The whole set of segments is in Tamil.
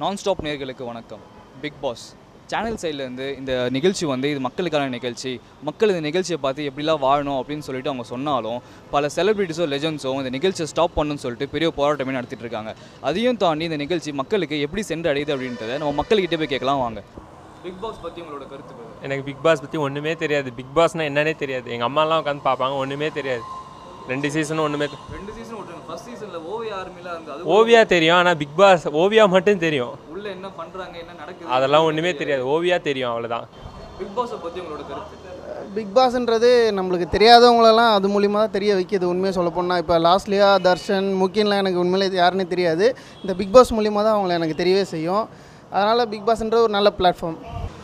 நான் ஸ்டாப் நேர்களுக்கு வணக்கம் பிக் பாஸ் சேனல் சைட்லேருந்து இந்த நிகழ்ச்சி வந்து இது மக்களுக்கான நிகழ்ச்சி மக்கள் இந்த நிகழ்ச்சியை பார்த்து எப்படிலாம் வாழணும் அப்படின்னு சொல்லிட்டு அவங்க சொன்னாலும் பல செலிபிரிட்டிஸோ லெஜண்ட்ஸோ இந்த நிகழ்ச்சியை ஸ்டாப் பண்ணணும்னு சொல்லிட்டு பெரிய போராட்டமே நடத்திட்டு இருக்காங்க அதையும் தாண்டி இந்த நிகழ்ச்சி மக்களுக்கு எப்படி சென்று அடையுது அப்படின்றத நம்ம மக்கள்கிட்ட போய் கேட்கலாம் வாங்க பிக் பாஸ் பற்றி உங்களோட கருத்து எனக்கு பிக் பாஸ் பற்றி ஒன்றுமே தெரியாது பிக் பாஸ்னால் என்னன்னே தெரியாது எங்கள் அம்மாலாம் உட்காந்து பார்ப்பாங்க ஒன்றுமே தெரியாது ரெண்டு சீசனும் ஒன்றுமே தெ- ரெண்டு சீசன் விட்டுருங்க ஃபர்ஸ்ட் சீசனில் ஓவிய ஆர்மியில் இருந்து அது ஓவியா தெரியும் ஆனால் பிக் பாஸ் ஓவியா மட்டும் தெரியும் உள்ள என்ன பண்ணுறாங்க என்ன நடக்குது அதெல்லாம் ஒன்றுமே தெரியாது ஓவியா தெரியும் அவ்வளோதான் பிக் பாஸை பற்றி உங்களோட கருத்து பிக் பாஸ்ன்றது நம்மளுக்கு தெரியாதவங்களெல்லாம் அது மூலிமா தான் தெரிய வைக்கிது உண்மையை சொல்ல போனால் இப்போ லாஸ்ட்லியா தர்ஷன் முக்கியம்லாம் எனக்கு உண்மையிலே இது யாருன்னே தெரியாது இந்த பிக் பாஸ் மூலிமா தான் அவங்கள எனக்கு தெரியவே செய்யும் அதனால் பிக் பாஸ்ன்றது ஒரு நல்ல பிளாட்ஃபார்ம்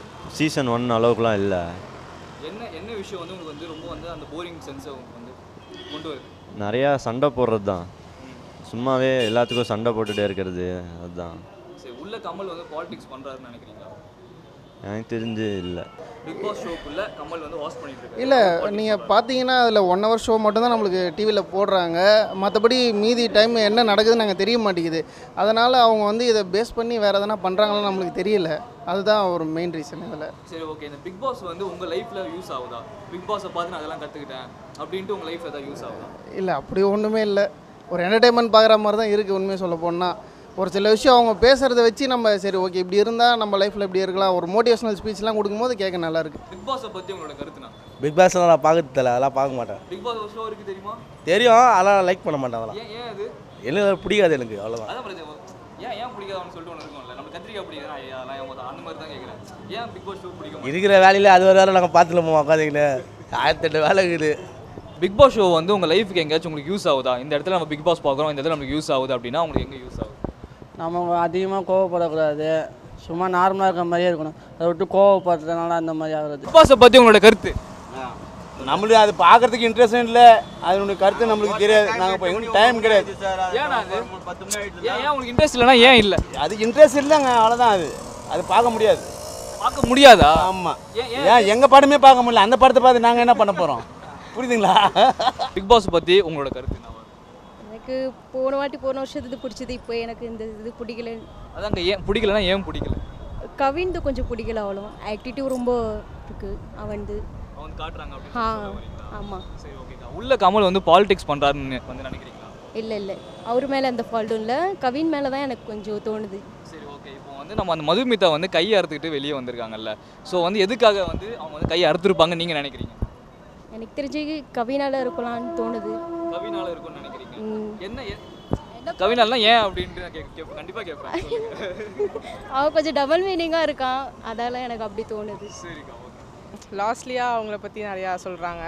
சீசன் ஒன் அளவுக்குலாம் இல்லை என்ன என்ன விஷயம் வந்து உங்களுக்கு வந்து ரொம்ப வந்து அந்த போரிங் சென்ஸை வந்து கொண்டு வருது நிறையா சண்டை போடுறது தான் சும்மாவே எல்லாத்துக்கும் சண்டை போட்டுகிட்டே இருக்கிறது அதுதான் சரி உள்ள கமல் வந்து பாலிடிக்ஸ் பண்றாருன்னு நினைக்கிறீங்களா எனக்கு தெரிஞ்சு இல்லை பிக் பாஸ் ஷோக்குள்ள கமல் வந்து வாஷ் பண்ணிட்டு இருக்காரு இல்லை நீங்கள் பார்த்தீங்கன்னா அதில் ஒன் ஹவர் ஷோ மட்டும்தான் நம்மளுக்கு டிவியில் போடுறாங்க மற்றபடி மீதி டைம் என்ன நடக்குதுன்னு நாங்கள் தெரிய மாட்டேங்குது அதனால் அவங்க வந்து இதை பேஸ் பண்ணி வேறு எதனா பண்ணுறாங்களான்னு நம்மளுக்கு தெரியல அதுதான் ஒரு மெயின் ரீசன் இதில் சரி ஓகே இந்த பிக் பாஸ் வந்து உங்க லைஃப்ல யூஸ் ஆகுதா பிக் பாஸை பார்த்து நான் அதெல்லாம் கத்துக்கிட்டேன் அப்படின்ட்டு உங்க லைஃப் ஏதாவது யூஸ் ஆகுதா இல்லை அப்படி ஒன்றுமே இல்லை ஒரு என்டர்டைன்மெண்ட் பார்க்குற மாதிரி தான் இருக்குது உண்மையை சொல்ல போனால் ஒரு சில விஷயம் அவங்க பேசுகிறத வச்சு நம்ம சரி ஓகே இப்படி இருந்தால் நம்ம லைஃப்பில் இப்படி இருக்கலாம் ஒரு மோட்டிவேஷனல் ஸ்பீச்லாம் கொடுக்கும்போது கேட்க நல்லா இருக்கு பிக் பாஸை பத்தி உங்களோட கருத்துனா பிக் பாஸ்லாம் நான் பார்க்கறது தெரியல அதெல்லாம் பார்க்க மாட்டேன் பிக் பாஸ் ஒரு ஷோ இருக்கு தெரியுமா தெரியும் அதெல்லாம் லைக் பண்ண மாட்டேன் அதெல்லாம் ஏன் ஏன் அது எனக்கு பிடிக்காது எனக்கு அவ்வளோதான் அதான் பிரச்சனை ஏன் ஏன் பிடிக்காதுன்னு சொல்லிட்டு ஒன்று இருக்கும்ல நம்ம கத்திரிக்காய் பிடிக்காது ஐயா அதெல்லாம் ஏன் மொத்தம் அந்த மாதிரி தான் கேட்குறேன் ஏன் பிக் பாஸ் ஷோ பிடிக்கும் இருக்கிற வேலையில் அது ஒரு வேலை நாங்கள் பார்த்துட்டு போவோம் உட்காந்துக்கின்னு ஆயிரத்தெட்டு வேலை இருக்குது பிக் பாஸ் ஷோ வந்து உங்க லைஃப்க்கு எங்கேயாச்சும் உங்களுக்கு யூஸ் ஆகுதா இந்த இடத்துல நம்ம பிக் பாஸ் பார்க்குறோம் இந்த இடத்துல நமக்கு யூஸ் ஆகுது அப்படின்னா உங்களுக்கு எங்கே யூஸ் ஆகுது நம்ம அதிகமாக கோவப்படக்கூடாது சும்மா நார்மலாக இருக்கிற மாதிரியே இருக்கணும் அதை விட்டு கோவப்படுறதுனால அந்த மாதிரி ஆகுறது பிக் பாஸை பற்றி உங்களோட கருத்து நம்மளுக்கு அது பார்க்கறதுக்கு இன்ட்ரெஸ்டும் இல்லை அதனுடைய கருத்து நம்மளுக்கு தெரியாது நாங்கள் இப்போ எங்களுக்கு டைம் கிடையாது ஏன்னா அது ஏன் ஏன் உங்களுக்கு இன்ட்ரெஸ்ட் இல்லைனா ஏன் இல்லை அது இன்ட்ரெஸ்ட் இல்லைங்க அவ்வளோதான் அது அது பார்க்க முடியாது பார்க்க முடியாதா ஆமாம் ஏன் ஏன் எங்கள் படமே பார்க்க முடியல அந்த படத்தை பார்த்து நாங்கள் என்ன பண்ண போகிறோம் புரியுதுங்களா பிக் பாஸ் பற்றி உங்களோட கருத்து என்னவா எனக்கு போன வாட்டி போன வருஷத்து இது பிடிச்சது இப்போ எனக்கு இந்த இது பிடிக்கல அதாங்க ஏன் பிடிக்கலனா ஏன் பிடிக்கல கவின்து கொஞ்சம் பிடிக்கல அவ்வளோ ஆக்டிவிட்டி ரொம்ப இருக்கு அவன்து அவங்க காட்டுறாங்க ஆ அப்படின்னு ஆமாம் சரி ஓகேக்கா உள்ள கமல் வந்து பாலிடிக்ஸ் பண்ணுறாருன்னு வந்து நினைக்கிறீங்களா இல்லை இல்லை அவர் மேலே அந்த ஃபால்ட்டும் இல்லை கவின் மேலே தான் எனக்கு கொஞ்சம் தோணுது சரி ஓகே இப்போ வந்து நம்ம அந்த மதுமிதா வந்து கையை அறுத்துக்கிட்டு வெளியே வந்திருக்காங்கல்ல ஸோ வந்து எதுக்காக வந்து அவங்க வந்து கையை அறுத்துருப்பாங்கன்னு நீங்கள் நினைக்கிறீங்க எனக்கு தெரிஞ்சு கவினால் இருக்கலாம்னு தோணுது கவினால இருக்கும்னு நினைக்கிறீங்க ம். என்ன ஏன் கவினால்னா ஏன் அப்படின்ட்டு நான் கேட்க கண்டிப்பாக கேட்பேன் சொல்லுங்க. அவன் கொஞ்சம் டபுள் மீனிங்காக இருக்கான் அதால எனக்கு அப்படி தோணுது சரிக்கா ஓகே லாஸ்ட்லியா அவங்கள பற்றி நிறையா சொல்கிறாங்க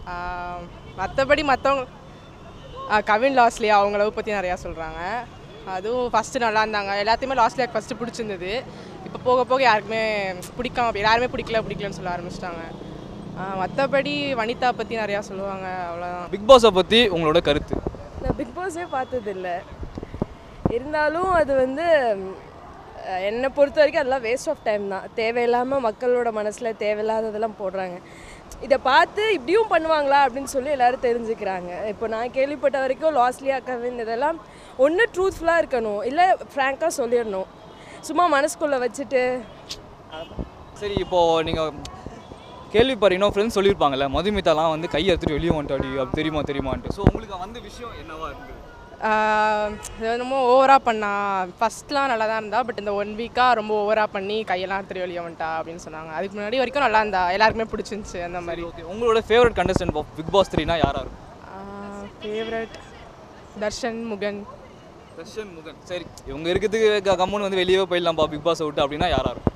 மற்றபடி மற்றவங்க கவின் லாஸ்லியா அவங்கள பற்றி நிறையா சொல்கிறாங்க அதுவும் ஃபஸ்ட்டு நல்லா இருந்தாங்க எல்லாத்தையுமே லாஸ்ட்லியாக்கு ஃபஸ்ட்டு பிடிச்சிருந்தது இப்போ போக போக யாருக்குமே பிடிக்காம யாருமே பிடிக்கல பிடிக்கலன்னு சொல்ல ஆரம்பிச்சிட்டாங்க மற்றபடி வனிதா பற்றி நிறையா சொல்லுவாங்க அவ்வளோதான் பிக் பாஸை பற்றி உங்களோட கருத்து நான் பிக் பாஸே பார்த்ததில்ல இருந்தாலும் அது வந்து அஹ், என்னை பொறுத்த வரைக்கும் அதெல்லாம் வேஸ்ட் ஆஃப் டைம் தான் தேவையில்லாமல் மக்களோட மனசில் தேவையில்லாததெல்லாம் போடுறாங்க இதை பார்த்து இப்படியும் பண்ணுவாங்களா அப்படின்னு சொல்லி எல்லாரும் தெரிஞ்சுக்கிறாங்க இப்போ நான் கேள்விப்பட்ட வரைக்கும் லாஸ்லியா கவின் இதெல்லாம் ஒன்று ட்ரூத்ஃபுல்லாக இருக்கணும் இல்லை ஃப்ராங்காக சொல்லிடணும் சும்மா மனசுக்குள்ளே வச்சுட்டு சரி இப்போது நீங்கள் கேள்விப்படுறீங்க ஃப்ரெண்ட்ஸ் சொல்லியிருப்பாங்கல்ல மதுமிதாலாம் வந்து கை எடுத்துட்டு வெளியே வந்துட்டாடி அப்படி தெரியுமா தெரியுமான்ட்டு ஸோ உங்களுக்கு வந்த விஷயம் என்னவா இருந்தது ஆஹ் இது என்னமோ ஓவராக பண்ணா ஃபஸ்ட்லாம் நல்லா தான் இருந்தா பட் இந்த ஒன் வீக்காக ரொம்ப ஓவராக பண்ணி கையெல்லாம் எடுத்துட்டு வெளியே வந்துட்டா அப்படின்னு சொன்னாங்க அதுக்கு முன்னாடி வரைக்கும் நல்லா இருந்தா எல்லாருக்குமே பிடிச்சிருந்துச்சு அந்த மாதிரி ஓகே உங்களோட ஃபேவரட் கண்டஸ்டன்ட் பிக் பாஸ் த்ரீனா யாராக இருக்கும் ஃபேவரட் தர்ஷன் முகன் தர்ஷன் முகன் சரி இவங்க இருக்கிறதுக்கு க- கம்முன்னு வந்து வெளியே போயிடலாம்ப்பா பிக் பாஸை விட்டு அப்படின்னா யாராக இருக்கும்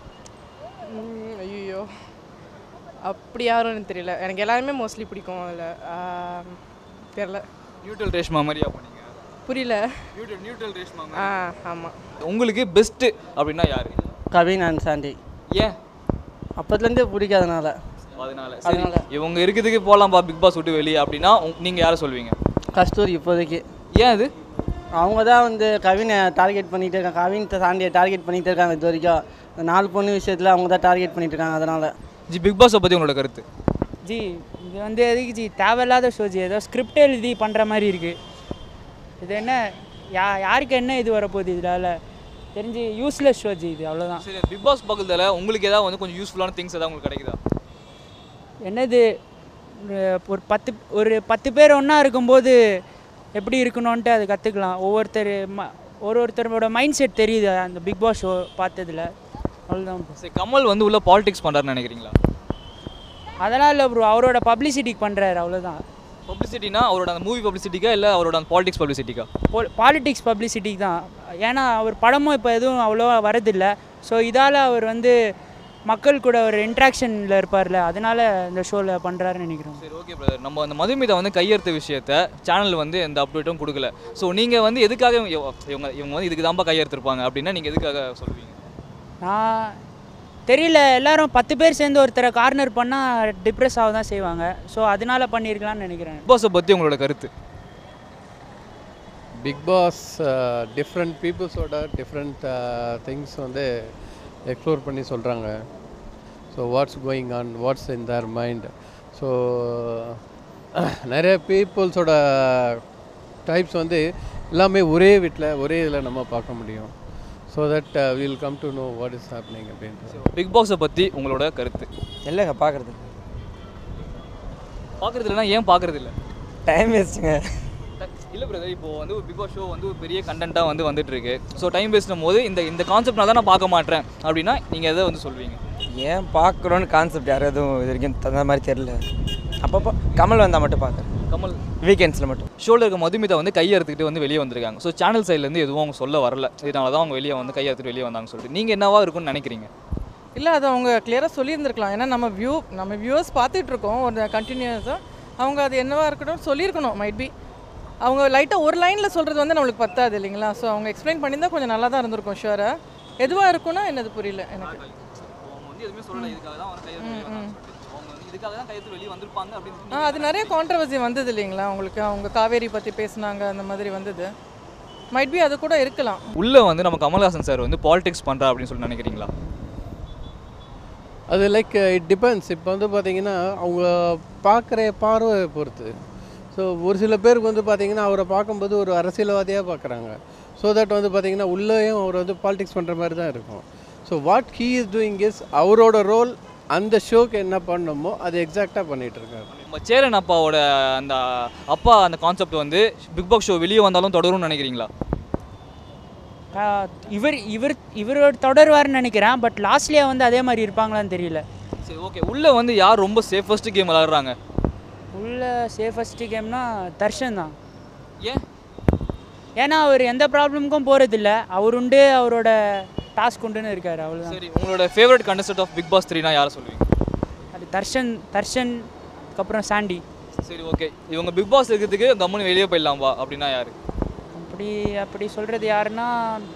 ஐயோ அப்படி யாரும் எனக்கு தெரியல எனக்கு எல்லாருமே மோஸ்ட்லி பிடிக்கும் அதில் தெரில நியூட்ரல் ரேஷ்மா மாதிரியா பண்ணீங்க புரியல நியூட்ரல் நியூட்ரல் ரேஷ்மா ஆ ஆமாம் உங்களுக்கு பெஸ்ட்டு அப்படின்னா யாரு கவின் அண்ட் சாண்டி ஏன் அப்போதுலேருந்தே பிடிக்காதனால அதனால சரி இவங்க இருக்கிறதுக்கு போகலாம்ப்பா பிக் பாஸ் விட்டு வெளியே அப்படின்னா உங்க- நீங்க யாரை சொல்வீங்க கஸ்தூரி இப்போதைக்கு ஏன் அது அவங்க தான் வந்து கவினை டார்கெட் பண்ணிகிட்டே இருக்காங்க கவின் சாண்டியை டார்கெட் பண்ணிகிட்டே இருக்காங்க இது வரைக்கும் இந்த நாலு பொண்ணு விஷயத்தில் அவங்க தான் டார்கெட் பண்ணிட்டு இருக்காங்க அதனால் ஜி பிக் பாஸை பற்றி உங்களோட கருத்து ஜி இது வந்து எதுக்கு ஜி தேவையில்லாத ஷோ ஜி ஏதோ ஸ்கிரிப்ட் எழுதி பண்ணுற மாதிரி இருக்குது இது என்ன யா யாருக்கு என்ன இது வரப்போகுது இதால் தெரிஞ்சு யூஸ்லெஸ் ஷோ ஜி இது அவ்வளோதான் சரி பிக் பாஸ் பக்கத்தில் உங்களுக்கு ஏதாவது வந்து கொஞ்சம் யூஸ்ஃபுல்லான திங்ஸ் ஏதாவது உங்களுக்கு கிடைக்குதா என்னது ஒரு- ஒரு பத்து ஒரு பத்து பேர் ஒன்றா இருக்கும்போது எப்படி இருக்கணும்ன்ட்டு அதை கற்றுக்கலாம் ஒவ்வொருத்தர் ம ஒரு ஒருத்தரோட மைண்ட் செட் தெரியுது அந்த பிக் பாஸ் ஷோ பார்த்ததுல அவ்வளோதான் bro. சரி கமல் வந்து உள்ள பாலிடிக்ஸ் பண்ணுறாருன்னு நினைக்கிறீங்களா அதெல்லாம் இல்லை ப்ரோ அவரோட பப்ளிசிட்டிக்கு பண்ணுறாரு அவ்வளோதான் பப்ளிசிட்டினா அவரோட அந்த மூவி பப்ளிசிட்டிக்கா இல்லை அவரோட அந்த பாலிடிக்ஸ் பப்ளிசிட்டிக்கா பாலிடிக்ஸ் பப்ளிசிட்டிக்கு தான் ஏன்னா அவர் படமும் இப்போ எதுவும் அவ்வளோவா வரதில்லை ஸோ இதால் அவர் வந்து மக்கள் கூட ஒரு இன்ட்ராக்ஷனில் இருப்பார்ல அதனால இந்த ஷோவில் பண்ணுறாருன்னு நினைக்கிறோம் சரி ஓகே பிரதர் நம்ம அந்த மதுமிதா வந்து கையெழுத்து விஷயத்த சேனல் வந்து எந்த அப்டேட்டும் கொடுக்கல ஸோ நீங்கள் வந்து எதுக்காக இவங்க இவங்க இவங்க வந்து இதுக்கு தான்ப்பா கையெழுத்திருப்பாங்க அப்படின்னா நீங்கள் எதுக்காக சொல்லுவீங்க நான் தெரியல எல்லாரும் பத்து பேர் சேர்ந்து ஒருத்தரை கார்னர் பண்ணால் டிப்ரெஸ் ஆக தான் செய்வாங்க ஸோ அதனால பண்ணியிருக்கலாம்னு நினைக்கிறேன் பிக் பாஸை பற்றி உங்களோட கருத்து பிக் பாஸ் டிஃப்ரெண்ட் பீப்புள்ஸோட டிஃப்ரெண்ட் திங்ஸ் வந்து எக்ஸ்ப்ளோர் பண்ணி சொல்கிறாங்க so what's going on what's in their mind so நிறைய பீப்புள்ஸோட டைப்ஸ் வந்து எல்லாமே ஒரே வீட்டில் ஒரே இதில் நம்ம பார்க்க முடியும் so that will come to know what is happening அப்படின்றது பிக் பாஸை பற்றி உங்களோட கருத்து இல்லைங்க பார்க்குறது பார்க்குறது இல்லைனா ஏன் பார்க்குறது இல்லை டைம் வேஸ்ட்டுங்க இல்லை பிரதர் இப்போ வந்து ஒரு பிக் பாஸ் ஷோ வந்து ஒரு பெரிய கண்டென்ட்டாக வந்து வந்துட்டு இருக்கு ஸோ டைம் வேஸ்ட்டும் போது இந்த இந்த கான்செப்ட்னால தான் நான் பார்க்க மாட்டேன் அப்படின்னா நீங்கள் எதை வந்து சொல்வீங்க ஏன் பார்க்குறோன்னு கான்செப்ட் யாரும் எதுவும் இது வரைக்கும் தகுந்த மாதிரி தெரில அப்பப்போ கமல் வந்தால் மட்டும் பார்க்குறேன் கமல் வீக்கெண்ட்ஸில் மட்டும் ஷோவில் இருக்க மதுமிதா வந்து கையெடுத்துக்கிட்டு வந்து வெளியே வந்திருக்காங்க ஸோ சேனல் சைட்லேருந்து எதுவும் அவங்க சொல்ல வரல இதனால தான் அவங்க வெளியே வந்து கையெடுத்துட்டு வெளியே வந்தாங்க சொல்லிட்டு நீங்கள் என்னவா இருக்கும்னு நினைக்கிறீங்க இல்லை அது அவங்க கிளியராக சொல்லியிருந்திருக்கலாம் ஏன்னா நம்ம வியூ நம்ம வியூவர்ஸ் பார்த்துட்டு இருக்கோம் ஒரு கண்டினியூஸாக அவங்க அது என்னவா இருக்கட்டும் சொல்லியிருக்கணும் மைட் பி அவங்க லைட்டாக ஒரு லைனில் சொல்கிறது வந்து நம்மளுக்கு பத்தாது இல்லைங்களா ஸோ அவங்க எக்ஸ்பிளைன் பண்ணியிருந்தா கொஞ்சம் நல்லா தான் இருந்திருக்கும் ஷுவராக எதுவாக இருக்கும்னா என்னது புரியல எனக்கு அவங்க வந்து எதுவுமே சொல்லல இதுக்காக தான் வந்து கையெழுத்து வெளியே வந்தாங்க சொல்லிட்டு. அவங்க வந்து இதுக்காக தான் கையெழுத்து வெளியே வந்திருப்பாங்க அப்படின்னு ஆ அது நிறைய கான்ட்ரவர்சி வந்தது இல்லைங்களா அவங்களுக்கு அவங்க காவேரி பற்றி பேசுனாங்க அந்த மாதிரி வந்தது மைட் பி அது கூட இருக்கலாம் உள்ளே வந்து நம்ம கமல்ஹாசன் சார் வந்து பாலிடிக்ஸ் பண்ணுறா அப்படின்னு சொல்லி நினைக்கிறீங்களா அது லைக் இட் டிபெண்ட்ஸ் இப்போ வந்து பார்த்தீங்கன்னா அவங்க பார்க்குற பார்வை பொறுத்து ஸோ ஒரு சில பேருக்கு வந்து பார்த்தீங்கன்னா அவரை பார்க்கும்போது ஒரு அரசியல்வாதியாக பார்க்குறாங்க ஸோ தட் வந்து பார்த்தீங்கன்னா உள்ளேயும் அவர் வந்து பாலிடிக்ஸ் பண்ணுற மாதிரி தான் இருக்கும் so what he is doing is அவரோட ரோல் அந்த ஷோக்கு என்ன பண்ணணுமோ அது எக்ஸாக்டாக பண்ணிகிட்டு இருக்காரு நம்ம சேரன் அப்பாவோட அந்த அப்பா அந்த கான்செப்ட் வந்து பிக் பாஸ் ஷோ வெளியே வந்தாலும் தொடரும்னு நினைக்கிறீங்களா ஆஹ் இவர் இவர் இவரோட தொடருவார்னு நினைக்கிறேன் பட் லாஸ்ட்லேயே வந்து அதே மாதிரி இருப்பாங்களான்னு தெரியல சரி ஓகே உள்ளே வந்து யார் ரொம்ப சேஃபஸ்ட் கேம் விளாடுறாங்க உள்ள சேஃபஸ்ட் கேம்னா தர்ஷன் தான் ஏன் ஏன்னா அவர் எந்த ப்ராப்ளமுக்கும் போகிறதில்ல அவர் உண்டு அவரோட டாஸ்க் உண்டுன்னு இருக்காரு அவ்வளோதான் சரி உங்களோட favourite contestant of Bigg Boss த்ரீனா யாரை சொல்லுவீங்க அது தர்ஷன் தர்ஷன் அதுக்கப்புறம் சாண்டி சரி ஓகே இவங்க பிக் பாஸ் இருக்கிறதுக்கு கம்முன்னு வெளியே போயிடலாம்பா அப்படின்னா யாரு அப்படி அப்படி சொல்கிறது யாருன்னா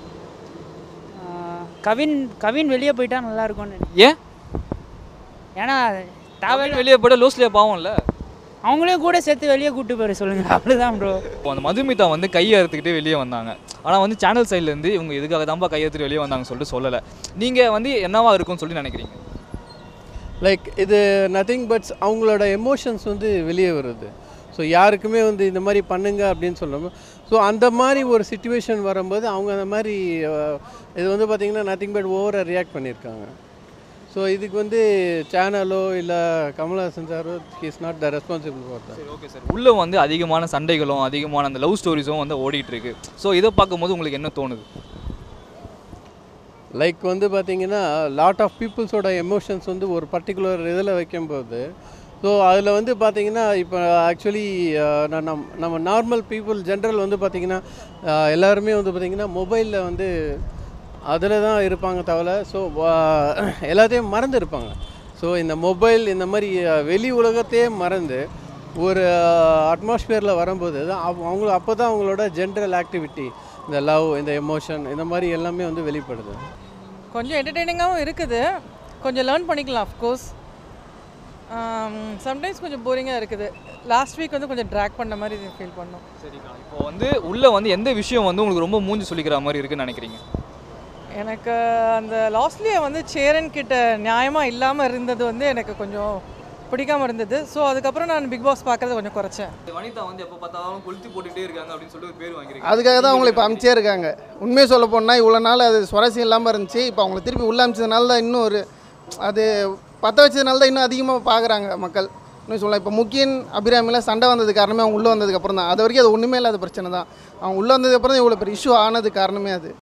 ஆஹ் கவின் கவின் வெளியே போயிட்டா நல்லா இருக்கும்னு நினைக்கிறேன் ஏன் ஏன்னா தேவையில்ல வெளியே போய்ட்டு லூஸ்லேயே பாவம்ல அவங்களையும் கூட சேர்த்து வெளியே கூட்டு போயிட சொல்லுங்க அவ்வளோதான் ப்ரோ இப்போ அந்த மதுமிதா வந்து கையை அறுத்துக்கிட்டு வெளியே வந்தாங்க ஆனால் வந்து சேனல் சைட்லேருந்து இவங்க இதுக்காக தான்ப்பா கையை எடுத்துட்டு வெளியே வந்தாங்கன்னு சொல்லிட்டு சொல்லலை நீங்கள் வந்து என்னவா இருக்கும்னு சொல்லி நினைக்கிறீங்க லைக் இது நத்திங் பட்ஸ் அவங்களோட எமோஷன்ஸ் வந்து வெளியே வருது ஸோ யாருக்குமே வந்து இந்த மாதிரி பண்ணுங்க அப்படின்னு சொல்லும்போது ஸோ அந்த மாதிரி ஒரு சுச்சுவேஷன் வரும்போது அவங்க அந்த மாதிரி அஹ், இது வந்து பார்த்திங்கன்னா நத்திங் பட் ஓவராக ரியாக்ட் பண்ணியிருக்காங்க ஸோ இதுக்கு வந்து சேனலோ இல்லை கமல்ஹாசன் சாரோ is not the responsible for that சரி ஓகே சார் உள்ளே வந்து அதிகமான சண்டைகளும் அதிகமான அந்த லவ் ஸ்டோரிஸும் வந்து ஓடிட்டு இருக்கு ஸோ இதை பார்க்கும்போது உங்களுக்கு என்ன தோணுது லைக் வந்து பார்த்தீங்கன்னா லாட் ஆஃப் பீப்புள்ஸோட எமோஷன்ஸ் வந்து ஒரு பர்டிகுலர் இதில் வைக்கும்போது ஸோ அதில் வந்து பார்த்தீங்கன்னா இப்போ ஆக்சுவலி நான் நம் நம்ம நார்மல் பீப்புள் ஜென்ரல் வந்து பார்த்திங்கன்னா எல்லாருமே வந்து பார்த்திங்கன்னா மொபைலில் வந்து அதில் தான் இருப்பாங்க தவிர ஸோ எல்லாத்தையும் மறந்து இருப்பாங்க ஸோ இந்த மொபைல் இந்த மாதிரி அஹ், வெளி உலகத்தையே மறந்து ஒரு அட்மாஸ்பியரில் வரும்போது தான் அவ- அவங்க அப்போ தான் அவங்களோட ஜென்ரல் ஆக்டிவிட்டி இந்த லவ் இந்த எமோஷன் இந்த மாதிரி எல்லாமே வந்து வெளிப்படுது கொஞ்சம் என்டர்டெய்னிங்காகவும் இருக்குது கொஞ்சம் லேர்ன் பண்ணிக்கலாம் அஃப்கோர்ஸ் சம்டைம்ஸ் கொஞ்சம் போரிங்காக இருக்குது லாஸ்ட் வீக் வந்து கொஞ்சம் ட்ராக் பண்ண மாதிரி ஃபீல் பண்ணோம் சரிக்கா இப்போ வந்து உள்ளே வந்து எந்த விஷயம் வந்து உங்களுக்கு ரொம்ப மூஞ்சி சொல்லிக்கிற மாதிரி இருக்குன்னு நினைக்கிறீங்க எனக்கு அந்த லாஸ்ட்லியே வந்து சேரன் கிட்ட நியாயமாக இல்லாமல் இருந்தது வந்து எனக்கு கொஞ்சம் பிடிக்காம இருந்தது ஸோ அதுக்கப்புறம் நான் பிக் பாஸ் பார்க்கறத கொஞ்சம் குறைச்சேன் வனிதா வந்து எப்போ பார்த்தாலும் கொளுத்தி போட்டுட்டே இருக்காங்க அப்படின்னு சொல்லிட்டு ஒரு பேர் வாங்கியிருக்காங்க அதுக்காக தான் அவங்களை இப்போ அமைச்சே இருக்காங்க உண்மையை சொல்ல போனால் இவ்வளோ நாள் அது சுவாரஸ்யம் இல்லாமல் இருந்துச்சு இப்போ அவங்கள திருப்பி உள்ள அமைச்சதுனால தான் இன்னும் ஒரு அது பற்ற வச்சதுனால தான் இன்னும் அதிகமாக பார்க்குறாங்க மக்கள் இன்னும் சொல்லலாம் இப்போ முக்கியன் அபிராமியில் சண்டை வந்தது காரணமே அவங்க உள்ளே வந்ததுக்கு அப்புறம் தான் அது வரைக்கும் அது ஒன்றுமே இல்லாத பிரச்சனை தான் அவங்க உள்ளே வந்ததுக்கப்புறம் தான் இவ்வளோ பெரிய இஷ்யூ ஆனது காரணமே அது